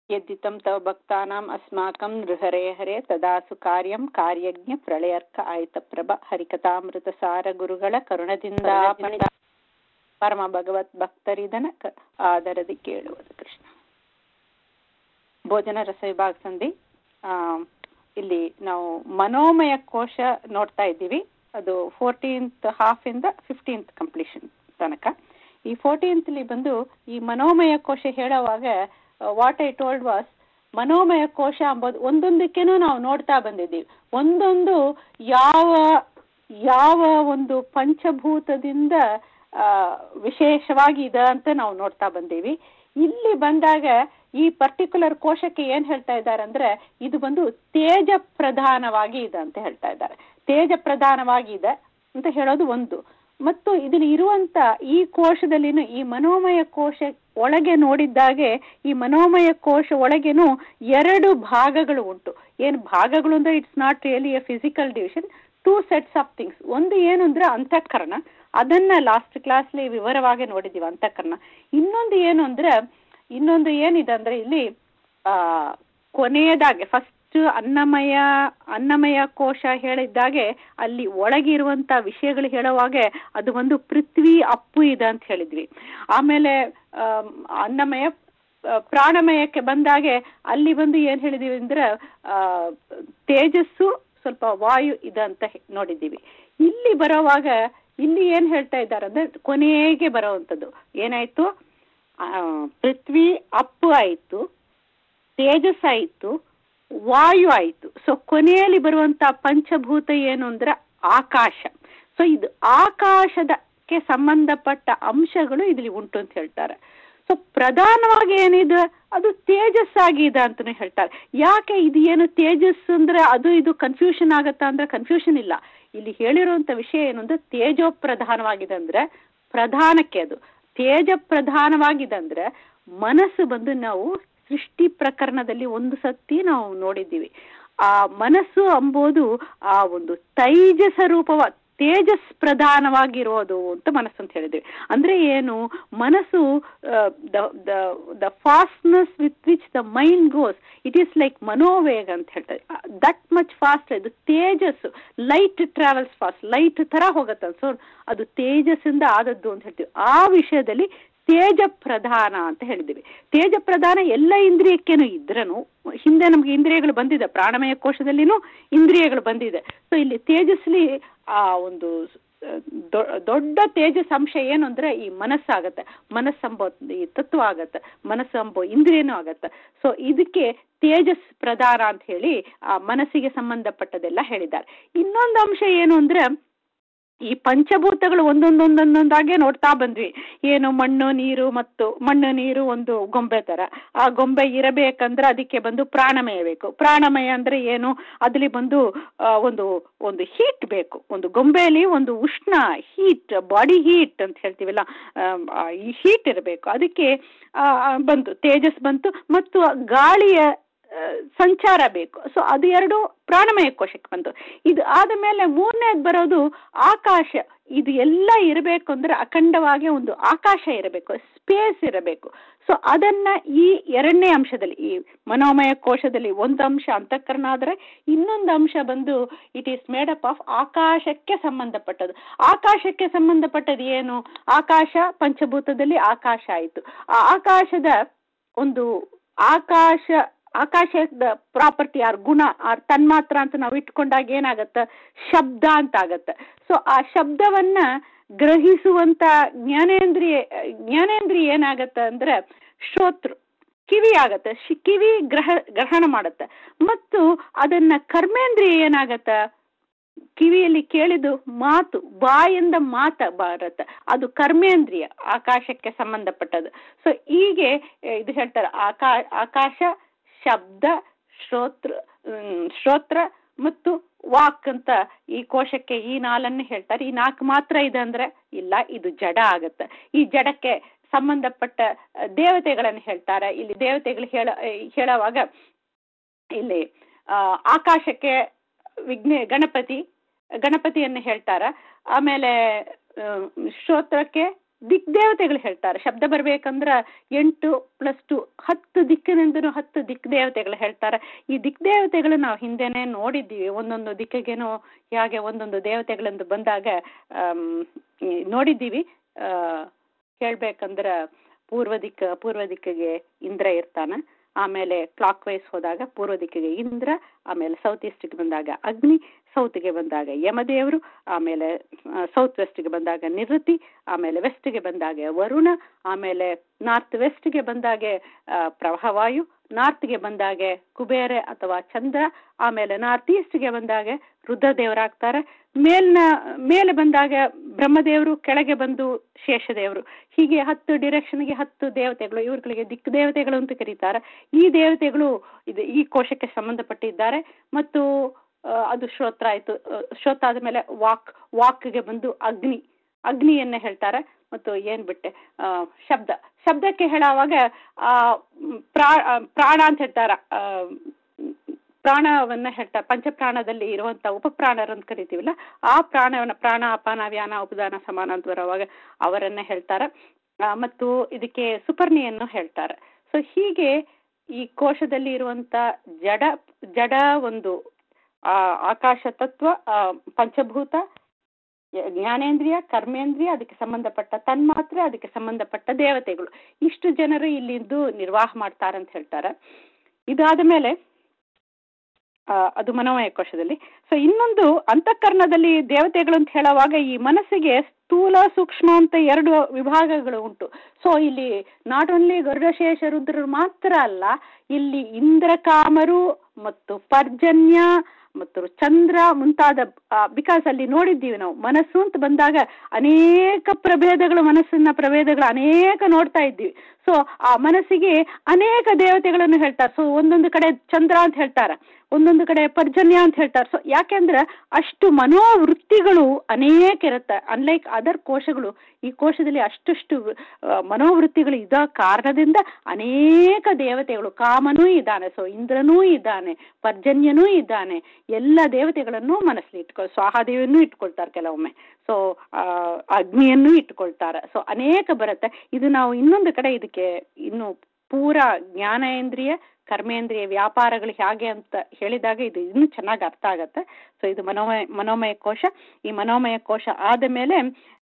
यद्दितं तव भक्तानाम् अस्माकं नृहरे हरे ತದಾಸು ಕಾರ್ಯಂ ಕಾರ್ಯಜ್ಞ ಪ್ರಳಯರ್ಕ ಆಯಿತಪ್ರಭ ಹರಿಕಥಾಮೃತಸಾರ ಗುರುಗಳ ಕರುಣದಿಂದ ಪರಮ ಭಗವತ್ ಭಕ್ತರಿದನ ಕ ಆದರದಿ ಕೇಳುವುದು ಕೃಷ್ಣ ಭೋಜನ ರಸ ವಿಭಾಗ ಸಂಧಿ ಇಲ್ಲಿ ನಾವು ಮನೋಮಯ ಕೋಶ ನೋಡ್ತಾ ಇದ್ದೀವಿ ಅದು ಫೋರ್ಟೀನ್ತ್ ಹಾಫಿಂದ ಫಿಫ್ಟೀನ್ತ್ ಕಂಪ್ಲೀಷನ್ ತನಕ ಈ ಫೋರ್ಟೀನ್ತ್ಲಿ ಬಂದು ಈ ಮನೋಮಯ ಕೋಶ ಹೇಳುವಾಗ ವಾಟ್ ಐ ಟೋಲ್ಡ್ ವಾಸ್ ಮನೋಮಯ ಕೋಶ ಅಂಬೋದು ಒಂದೊಂದಕ್ಕೇನೂ ನಾವು ನೋಡ್ತಾ ಬಂದಿದ್ದೀವಿ ಒಂದೊಂದು ಯಾವ ಯಾವ ಒಂದು ಪಂಚಭೂತದಿಂದ ವಿಶೇಷವಾಗಿ ಇದೆ ಅಂತ ನಾವು ನೋಡ್ತಾ ಬಂದೀವಿ ಇಲ್ಲಿ ಬಂದಾಗ ಈ ಪರ್ಟಿಕ್ಯುಲರ್ ಕೋಶಕ್ಕೆ ಏನ್ ಹೇಳ್ತಾ ಇದ್ದಾರೆ ಅಂದ್ರೆ ಇದು ಬಂದು ತೇಜ ಪ್ರಧಾನವಾಗಿ ಇದೆ ಅಂತ ಹೇಳ್ತಾ ಇದ್ದಾರೆ ತೇಜ ಪ್ರಧಾನವಾಗಿ ಇದೆ ಅಂತ ಹೇಳೋದು ಒಂದು ಮತ್ತು ಇದರಲ್ಲಿ ಇರುವಂತ ಈ ಕೋಶದಲ್ಲಿನ ಈ ಮನೋಮಯ ಕೋಶ ಒಳಗೆ ನೋಡಿದ್ದಾಗೆ ಈ ಮನೋಮಯ ಕೋಶ ಒಳಗೇನು ಎರಡು ಭಾಗಗಳು ಉಂಟು ಏನು ಭಾಗಗಳು ಅಂದ್ರೆ it's not really a physical division two sets of things ಒಂದು ಏನು ಅಂದ್ರೆ ಅಂತಃಕರಣ ಅದನ್ನ ಲಾಸ್ಟ್ ಕ್ಲಾಸ್ಲಿ ವಿವರವಾಗಿ ನೋಡಿದೀವಿ ಅಂತಃಕರಣ ಇನ್ನೊಂದು ಏನು ಅಂದ್ರೆ ಇನ್ನೊಂದು ಏನಿದೆ ಅಂದ್ರೆ ಇಲ್ಲಿ ಆ ಕೊನೆಯದಾಗೆ ಫಸ್ಟ್ ಅನ್ನಮಯ ಅನ್ನಮಯ ಕೋಶ ಹೇಳಿದ್ದಾಗೆ ಅಲ್ಲಿ ಒಳಗಿರುವಂತ ವಿಷಯಗಳು ಹೇಳುವಾಗೆ ಅದು ಒಂದು ಪೃಥ್ವಿ ಅಪ್ಪು ಇದೆ ಅಂತ ಹೇಳಿದ್ವಿ ಆಮೇಲೆ ಅನ್ನಮಯ ಪ್ರಾಣಮಯಕ್ಕೆ ಬಂದಾಗೆ ಅಲ್ಲಿ ಬಂದು ಏನ್ ಹೇಳಿದೀವಿ ಅಂದ್ರೆ ಆ ತೇಜಸ್ಸು ಸ್ವಲ್ಪ ವಾಯು ಇದೆ ಅಂತ ನೋಡಿದ್ದೀವಿ ಇಲ್ಲಿ ಬರೋವಾಗ ಇಲ್ಲಿ ಏನ್ ಹೇಳ್ತಾ ಇದ್ದಾರೆ ಅಂದ್ರೆ ಕೊನೆಗೆ ಬರೋವಂಥದ್ದು ಏನಾಯ್ತು ಪೃಥ್ವಿ ಅಪ್ಪು ಆಯ್ತು ತೇಜಸ್ ಆಯ್ತು ವಾಯು ಆಯಿತು ಸೊ ಕೊನೆಯಲ್ಲಿ ಬರುವಂತ ಪಂಚಭೂತ ಏನು ಅಂದ್ರೆ ಆಕಾಶ ಸೊ ಇದು ಆಕಾಶದಕ್ಕೆ ಸಂಬಂಧಪಟ್ಟ ಅಂಶಗಳು ಇಲ್ಲಿ ಉಂಟು ಅಂತ ಹೇಳ್ತಾರೆ ಸೊ ಪ್ರಧಾನವಾಗಿ ಏನಿದೆ ಅದು ತೇಜಸ್ ಆಗಿದೆ ಅಂತಾನೆ ಹೇಳ್ತಾರೆ ಯಾಕೆ ಇದು ಏನು ತೇಜಸ್ ಅಂದ್ರೆ ಅದು ಇದು ಕನ್ಫ್ಯೂಷನ್ ಆಗತ್ತಾ ಅಂದ್ರೆ ಕನ್ಫ್ಯೂಷನ್ ಇಲ್ಲ ಇಲ್ಲಿ ಹೇಳಿರುವಂತ ವಿಷಯ ಏನು ಅಂದ್ರೆ ತೇಜೋ ಪ್ರಧಾನವಾಗಿದೆ ಅಂದ್ರೆ ಪ್ರಧಾನಕ್ಕೆ ಅದು ತೇಜ ಪ್ರಧಾನವಾಗಿದೆ ಅಂದ್ರೆ ಮನಸ್ಸು ಬಂದು ನಾವು ಸೃಷ್ಟಿ ಪ್ರಕರಣದಲ್ಲಿ ಒಂದು ಸತಿ ನಾವು ನೋಡಿದ್ದೀವಿ ಆ ಮನಸ್ಸು ಅಂಬೋದು ಆ ಒಂದು ತೈಜಸ ರೂಪವ ತೇಜಸ್ ಪ್ರಧಾನವಾಗಿರೋದು ಅಂತ ಮನಸ್ಸು ಅಂತ ಹೇಳಿದ್ವಿ ಅಂದ್ರೆ ಏನು ಮನಸ್ಸು the fastness with which the mind goes it is like ಮನೋವೇಗ ಅಂತ ಹೇಳ್ತಾರೆ ದಟ್ ಮಚ್ ಫಾಸ್ಟ್ ಇದು ತೇಜಸ್ಸು ಲೈಟ್ ಟ್ರಾವೆಲ್ಸ್ ಫಾಸ್ಟ್ ಲೈಟ್ ತರ ಹೋಗುತ್ತೆ ಸೊ ಅದು ತೇಜಸ್ಸಿಂದ ಆದದ್ದು ಅಂತ ಹೇಳ್ತೀವಿ ಆ ವಿಷಯದಲ್ಲಿ ತೇಜ ಪ್ರಧಾನ ಅಂತ ಹೇಳಿದ್ದೀವಿ ತೇಜ ಪ್ರಧಾನ ಎಲ್ಲ ಇಂದ್ರಿಯಕ್ಕೇನು ಇದ್ರನು ಹಿಂದೆ ನಮ್ಗೆ ಇಂದ್ರಿಯಗಳು ಬಂದಿದೆ ಪ್ರಾಣಮಯ ಕೋಶದಲ್ಲಿನೂ ಇಂದ್ರಿಯಗಳು ಬಂದಿದೆ ಸೊ ಇಲ್ಲಿ ತೇಜಸ್ಲಿ ಆ ಒಂದು ದೊಡ್ಡ ತೇಜಸ್ ಅಂಶ ಏನು ಅಂದ್ರೆ ಈ ಮನಸ್ಸಾಗತ್ತೆ ಮನಸ್ಸಂಬೋ ಈ ತತ್ವ ಆಗತ್ತೆ ಮನಸ್ಸಂಬೋ ಇಂದ್ರಿಯನೂ ಆಗತ್ತೆ ಸೊ ಇದಕ್ಕೆ ತೇಜಸ್ ಪ್ರಧಾನ ಅಂತ ಹೇಳಿ ಆ ಮನಸ್ಸಿಗೆ ಸಂಬಂಧಪಟ್ಟದೆಲ್ಲ ಹೇಳಿದ್ದಾರೆ ಇನ್ನೊಂದು ಅಂಶ ಏನು ಅಂದ್ರೆ ಈ ಪಂಚಭೂತಗಳು ಒಂದೊಂದೊಂದೊಂದೊಂದಾಗೆ ನೋಡ್ತಾ ಬಂದ್ವಿ ಏನು ಮಣ್ಣು ನೀರು ಮತ್ತು ಮಣ್ಣು ನೀರು ಒಂದು ಗೊಂಬೆ ತರ ಆ ಗೊಂಬೆ ಇರಬೇಕಂದ್ರೆ ಅದಕ್ಕೆ ಬಂದು ಪ್ರಾಣಮಯ ಬೇಕು ಪ್ರಾಣಮಯ ಅಂದ್ರೆ ಏನು ಅದ್ರಲ್ಲಿ ಬಂದು ಒಂದು ಒಂದು ಹೀಟ್ ಬೇಕು ಒಂದು ಗೊಂಬೆಯಲ್ಲಿ ಒಂದು ಉಷ್ಣ ಹೀಟ್ ಬಾಡಿ ಹೀಟ್ ಅಂತ ಹೇಳ್ತೀವಲ್ಲ ಈ ಹೀಟ್ ಇರಬೇಕು ಅದಕ್ಕೆ ಬಂತು ತೇಜಸ್ ಬಂತು ಮತ್ತು ಗಾಳಿಯ ಸಂಚಾರ ಬೇಕು ಸೊ ಅದು ಎರಡು ಪ್ರಾಣಮಯ ಕೋಶಕ್ಕೆ ಬಂತು ಇದು ಆದ ಮೇಲೆ ಮೂರನೇದು ಬರೋದು ಆಕಾಶ ಇದು ಎಲ್ಲ ಇರಬೇಕು ಅಂದ್ರೆ ಅಖಂಡವಾಗಿ ಒಂದು ಆಕಾಶ ಇರಬೇಕು ಸ್ಪೇಸ್ ಇರಬೇಕು ಸೊ ಅದನ್ನ ಈ ಎರಡನೇ ಅಂಶದಲ್ಲಿ ಈ ಮನೋಮಯ ಕೋಶದಲ್ಲಿ ಒಂದು ಅಂಶ ಅಂತಃಕರಣ ಆದರೆ ಇನ್ನೊಂದು ಅಂಶ ಬಂದು it is made up of ಆಕಾಶಕ್ಕೆ ಸಂಬಂಧಪಟ್ಟದ್ದು ಆಕಾಶಕ್ಕೆ ಸಂಬಂಧಪಟ್ಟದ್ದು ಏನು ಆಕಾಶ ಪಂಚಭೂತದಲ್ಲಿ ಆಕಾಶ ಆಯಿತು ಆ ಆಕಾಶದ ಒಂದು ಆಕಾಶ ಆಕಾಶದ ಪ್ರಾಪರ್ಟಿ ಆರ್ ಗುಣ ಆರ್ ತನ್ಮಾತ್ರ ಅಂತ ನಾವು ಇಟ್ಕೊಂಡಾಗ ಏನಾಗತ್ತ ಶಬ್ದ ಅಂತ ಆಗತ್ತೆ ಸೊ ಆ ಶಬ್ದವನ್ನ ಗ್ರಹಿಸುವಂತ ಜ್ಞಾನೇಂದ್ರಿಯ ಜ್ಞಾನೇಂದ್ರಿಯ ಏನಾಗತ್ತ ಅಂದ್ರೆ ಶ್ರೋತೃ ಕಿವಿ ಆಗತ್ತೆ ಕಿವಿ ಗ್ರಹ ಗ್ರಹಣ ಮಾಡತ್ತೆ ಮತ್ತು ಅದನ್ನ ಕರ್ಮೇಂದ್ರಿಯ ಏನಾಗತ್ತ ಕಿವಿಯಲ್ಲಿ ಕೇಳಿದು ಮಾತು ಬಾಯಿಂದ ಮಾತ ಬರುತ್ತೆ ಅದು ಕರ್ಮೇಂದ್ರಿಯ ಆಕಾಶಕ್ಕೆ ಸಂಬಂಧಪಟ್ಟದ್ದು ಸೊ ಹೀಗೆ ಇದು ಹೇಳ್ತಾರೆ ಆಕಾ ಆಕಾಶ ಶಬ್ದ ಶ್ರೋತ್ರ ಶ್ರೋತ್ರ ಮತ್ತು ವಾಕ್ ಅಂತ ಈ ಕೋಶಕ್ಕೆ ಈ ನಾಲನ್ನು ಹೇಳ್ತಾರೆ ಈ ನಾಲ್ಕು ಮಾತ್ರ ಇದೆ ಅಂದ್ರೆ ಇಲ್ಲ ಇದು ಜಡ ಆಗತ್ತೆ ಈ ಜಡಕ್ಕೆ ಸಂಬಂಧಪಟ್ಟ ದೇವತೆಗಳನ್ನು ಹೇಳ್ತಾರೆ ಇಲ್ಲಿ ದೇವತೆಗಳು ಹೇಳ ಹೇಳುವಾಗ ಇಲ್ಲಿ ಆಕಾಶಕ್ಕೆ ವಿಘ್ನ ಗಣಪತಿ ಗಣಪತಿಯನ್ನು ಹೇಳ್ತಾರ ಆಮೇಲೆ ಶ್ರೋತ್ರಕ್ಕೆ ದಿಕ್ದೇವತೆಗಳು ಹೇಳ್ತಾರೆ ಶಬ್ದ ಬರ್ಬೇಕಂದ್ರ ಎಂಟು ಪ್ಲಸ್ ಟು ಹತ್ತು ದಿಕ್ಕಿನಿಂದನೂ ಹತ್ತು ದಿಕ್ ದೇವತೆಗಳು ಹೇಳ್ತಾರೆ ಈ ದಿಕ್ ದೇವತೆಗಳು ನಾವು ಹಿಂದೆನೆ ನೋಡಿದ್ದೀವಿ ಒಂದೊಂದು ದಿಕ್ಕಿಗೇನೋ ಹೇಗೆ ಒಂದೊಂದು ದೇವತೆಗಳಿಂದ ಬಂದಾಗ ಆಮ್, ಈ ನೋಡಿದ್ದೀವಿ ಆ, ಹೇಳ್ಬೇಕಂದ್ರ ಪೂರ್ವ ದಿಕ್ಕ ಪೂರ್ವ ದಿಕ್ಕಿಗೆ ಇಂದ್ರ ಇರ್ತಾನೆ ಆಮೇಲೆ ಕ್ಲಾಕ್ ವೈಸ್ ಹೋದಾಗ ಪೂರ್ವ ದಿಕ್ಕಿಗೆ ಇಂದ್ರ ಆಮೇಲೆ ಸೌತ್ ಈಸ್ಟ್ಗೆ ಬಂದಾಗ ಅಗ್ನಿ ಸೌತ್ಗೆ ಬಂದಾಗ ಯಮದೇವರು ಆಮೇಲೆ ಸೌತ್ ವೆಸ್ಟ್ಗೆ ಬಂದಾಗ ನಿವೃತ್ತಿ ಆಮೇಲೆ ವೆಸ್ಟ್ಗೆ ಬಂದಾಗ ವರುಣ ಆಮೇಲೆ ನಾರ್ತ್ ವೆಸ್ಟ್ಗೆ ಬಂದಾಗೆ ಆ, ಪ್ರವಾಹವಾಯು ನಾರ್ತ್ಗೆ ಬಂದಾಗೆ ಕುಬೇರ ಅಥವಾ ಚಂದ್ರ ಆಮೇಲೆ ನಾರ್ತ್ ಈಸ್ಟ್ಗೆ ಬಂದಾಗ ರುದ್ರದೇವರಾಗ್ತಾರೆ ಮೇಲ್ನ ಮೇಲೆ ಬಂದಾಗ ಬ್ರಹ್ಮದೇವರು ಕೆಳಗೆ ಬಂದು ಶೇಷದೇವರು ಹೀಗೆ ಹತ್ತು ಡಿರೆಕ್ಷನ್ಗೆ ಹತ್ತು ದೇವತೆಗಳು ಇವ್ರುಗಳಿಗೆ ದಿಕ್ ದೇವತೆಗಳು ಅಂತ ಕರೀತಾರೆ ಈ ದೇವತೆಗಳು ಇದು ಈ ಕೋಶಕ್ಕೆ ಸಂಬಂಧಪಟ್ಟಿದ್ದಾರೆ ಮತ್ತು ಆ, ಅದು ಶ್ರೋತ್ರ ಆಯ್ತು ಆ, ಶ್ರೋತ್ರ ಆದಮೇಲೆ ವಾಕ್ ವಾಕ್ಗೆ ಬಂದು ಅಗ್ನಿ ಅಗ್ನಿಯನ್ನೇ ಹೇಳ್ತಾರೆ ಮತ್ತು ಏನ್ ಬಿಟ್ಟೆ ಆ, ಶಬ್ದ ಶಬ್ದಕ್ಕೆ ಹೇಳುವಾಗ ಆ ಮ್, ಪ್ರಾ ಆ, ಪ್ರಾಣ ಅಂತ ಹೇಳ್ತಾರ ಆ, ಮ್, ಪ್ರಾಣವನ್ನ ಹೇಳ್ತಾರೆ ಪಂಚಪ್ರಾಣದಲ್ಲಿ ಇರುವಂತ ಉಪಪ್ರಾಣರು ಅಂತ ಕರಿತೀವಲ್ಲ ಆ ಪ್ರಾಣವನ್ನ ಪ್ರಾಣ ಅಪಾನ ವ್ಯಾನ ಉಪದಾನ ಸಮಾನ ಅಂತ ಬರುವಾಗ ಅವರನ್ನ ಹೇಳ್ತಾರೆ ಆ, ಮತ್ತು ಇದಕ್ಕೆ ಸುಪರ್ಣಿಯನ್ನು ಹೇಳ್ತಾರೆ ಸೊ ಹೀಗೆ ಈ ಕೋಶದಲ್ಲಿ ಇರುವಂತ ಜಡ ಜಡ ಒಂದು ಆ ಆಕಾಶ ತತ್ವ ಆ, ಪಂಚಭೂತ ಯ- ಜ್ಞಾನೇಂದ್ರಿಯ ಕರ್ಮೇಂದ್ರಿಯ ಅದಕ್ಕೆ ಸಂಬಂಧಪಟ್ಟ ತನ್ಮಾತ್ರೆ ಅದಕ್ಕೆ ಸಂಬಂಧಪಟ್ಟ ದೇವತೆಗಳು ಇಷ್ಟು ಜನರು ಇಲ್ಲಿದ್ದು ನಿರ್ವಾಹ ಮಾಡ್ತಾರೆ ಅಂತ ಹೇಳ್ತಾರೆ ಇದಾದ ಮೇಲೆ ಆ, ಅದು ಮನೋಮಯ ಕೋಶದಲ್ಲಿ ಸೊ ಇನ್ನೊಂದು ಅಂತಃಕರಣದಲ್ಲಿ ದೇವತೆಗಳು ಅಂತ ಹೇಳುವಾಗ ಈ ಮನಸ್ಸಿಗೆ ಸ್ಥೂಲ ಸೂಕ್ಷ್ಮ ಅಂತ ಎರಡು ವಿಭಾಗಗಳು ಉಂಟು ಸೊ ಇಲ್ಲಿ ನಾಟ್ ಓನ್ಲಿ ಗರುಡಶೇಷ ರುದ್ರರು ಮಾತ್ರ ಅಲ್ಲ ಇಲ್ಲಿ ಇಂದ್ರಕಾಮರು ಮತ್ತು ಪರ್ಜನ್ಯ ಮತ್ತು ಚಂದ್ರ ಮುಂತಾದ ಬಿಕಾಸ್ ಅಲ್ಲಿ ನೋಡಿದ್ದೀವಿ ನಾವು ಮನಸ್ಸು ಅಂತ ಬಂದಾಗ ಅನೇಕ ಪ್ರಭೇದಗಳು ಮನಸ್ಸಿನ ಪ್ರಭೇದಗಳು ಅನೇಕ ನೋಡ್ತಾ ಇದ್ದೀವಿ ಸೊ ಆ ಮನಸ್ಸಿಗೆ ಅನೇಕ ದೇವತೆಗಳನ್ನು ಹೇಳ್ತಾರೆ ಸೊ ಒಂದೊಂದು ಕಡೆ ಚಂದ್ರ ಅಂತ ಹೇಳ್ತಾರೆ ಒಂದೊಂದು ಕಡೆ ಪರ್ಜನ್ಯ ಅಂತ ಹೇಳ್ತಾರೆ ಸೊ ಯಾಕೆಂದ್ರೆ ಅಷ್ಟು ಮನೋವೃತ್ತಿಗಳು ಅನೇಕ ಇರುತ್ತೆ ಅನ್ಲೈಕ್ ಅದರ್ ಕೋಶಗಳು ಈ ಕೋಶದಲ್ಲಿ ಅಷ್ಟಷ್ಟು ಆ, ಮನೋವೃತ್ತಿಗಳು ಇದ್ದ ಕಾರಣದಿಂದ ಅನೇಕ ದೇವತೆಗಳು ಕಾಮನೂ ಇದ್ದಾನೆ ಸೊ ಇಂದ್ರನೂ ಇದ್ದಾನೆ ಪರ್ಜನ್ಯನೂ ಇದ್ದಾನೆ ಎಲ್ಲ ದೇವತೆಗಳನ್ನು ಮನಸ್ಸಲ್ಲಿ ಇಟ್ಕೊ ಸ್ವಾಹಾದೇವಿಯನ್ನು ಇಟ್ಕೊಳ್ತಾರೆ ಕೆಲವೊಮ್ಮೆ ಸೊ ಅಗ್ನಿಯನ್ನು ಇಟ್ಕೊಳ್ತಾರೆ ಸೊ ಅನೇಕ ಬರುತ್ತೆ ಇದು ನಾವು ಇನ್ನೊಂದು ಕಡೆ ಇದಕ್ಕೆ ಇನ್ನು ಪೂರ ಜ್ಞಾನೇಂದ್ರಿಯ ಕರ್ಮೇಂದ್ರಿಯ ವ್ಯಾಪಾರಗಳು ಹೇಗೆ ಅಂತ ಹೇಳಿದಾಗ ಇದು ಇನ್ನೂ ಚೆನ್ನಾಗಿ ಅರ್ಥ ಆಗತ್ತೆ ಸೊ ಇದು ಮನೋಮಯ ಮನೋಮಯ ಕೋಶ ಈ ಮನೋಮಯ ಕೋಶ ಆದ ಮೇಲೆ